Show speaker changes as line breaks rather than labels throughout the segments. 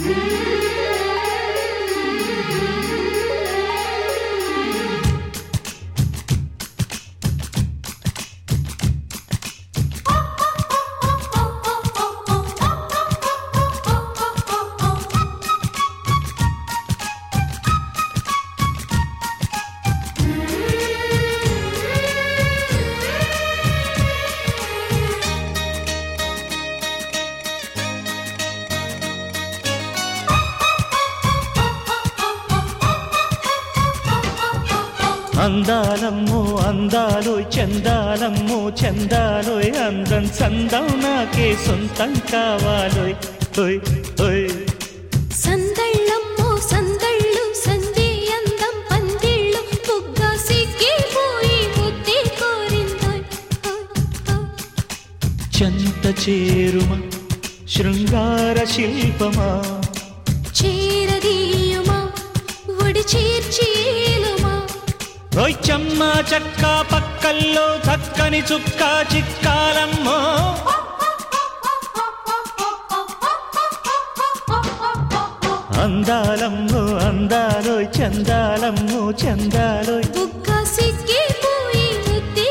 అందాలమ్మో అందాలు చందాలమ్మో చందాలోయ్ అందం సందం నాకే సొంతం కావాలోయ్ ఓయ్ ఓయ్
సందళ్ళమ్మో సందళ్ళు సంధి అందం పందిళ్ళు బుగ్గ సిక్కిపోయి ముద్దే కోరిందోయ్
చెంత చేరుమ శృంగార శిల్పమా
చేరదీయుమా ఒడి చేర్చేలుమా
ఓయ్ చెమ్మ చక్క పక్కల్లో చక్కని చుక్క చిక్కాలమ్మో అందాలమ్మో అందాలోయ్ చందాలమ్మో చందాలోయ్
బుగ్గ సిక్కిపోయి ముద్దే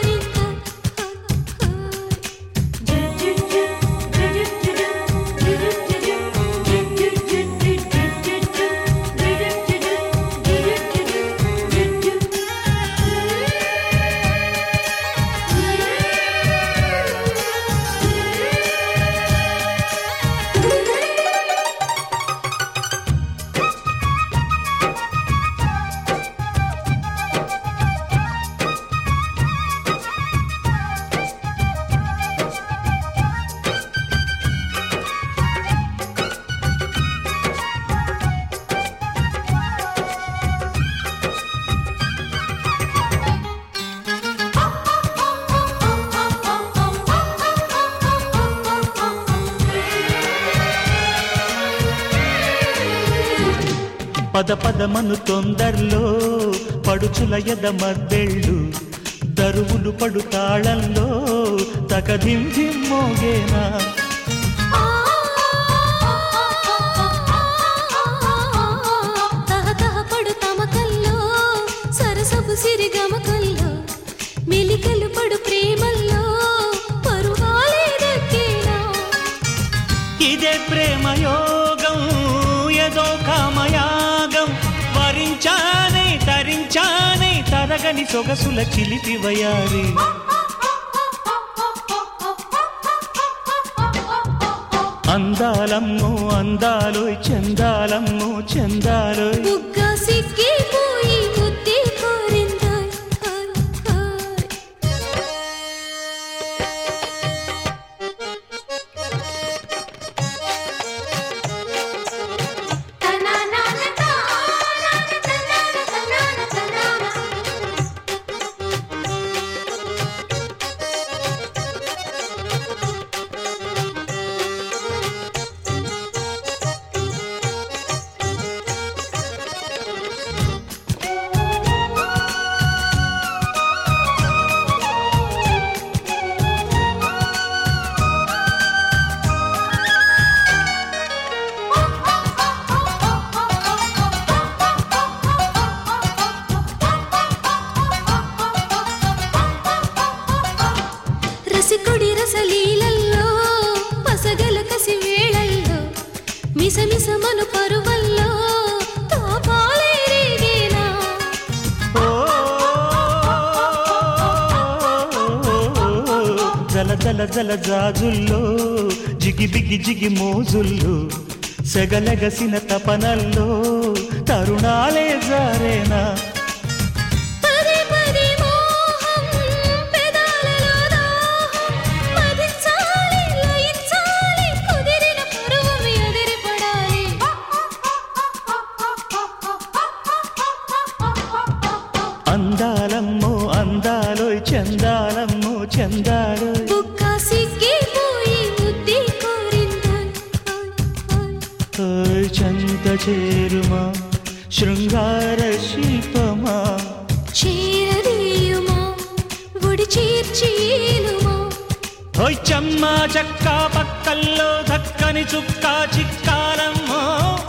పద పదమను తొందరలో పడుచుల ఎద మద్దెళ్ళు దరువులు పడు తాళంలో తకదింది మోగేనా
తహతహపడు తమకల్లో సరసపు సిరిగమకల్లో మెలికలు పడు ప్రేమల్లో పరువాలే దక్కేనా
ఇదే ప్రేమయోగం ఏదో కామయాగం వరించానే తరించానే తరగని సొగసుల చిలిపి వయారి అందాలమ్మో అందాలు చందాలమ్మో చందాలోయ్
బుగ్గ సిక్కిపోయి ముద్దే కోరిందాయ్ హాయ్ హాయ్ రసికుడి రసలీలల్లో పసగల కసి వేళల్లో మిసమిసమను పరువల్లో తాపాలే రేగేనా
ఓ జల జల జల జాజుల్లో జిగి బిగి జిగి మోజుల్లో సెగలెగసిన తపనల్లో తరుణాలే జారేనా
పదే పదే మోహం పెదాలలో దాహం మదించాలి లయించాలి కుదిరిన పరువం ఎదిరిపడాలి
అందాలమ్మో అందాలోయ్ చందాలమ్మో చందాలోయ్
బుక్క సిక్కిపోయి ముద్దే కోరిందాయ్ హాయ్ హాయ్
ఓయ్ చంత చేరుమా శృంగార శిల్పమా
చేరదీయుమా ఒడి చేర్చేలుమా
ఓయ్ చెమ్మ చెక్క పక్కల్లో దక్కని చుక్క చిక్కాలమ్మో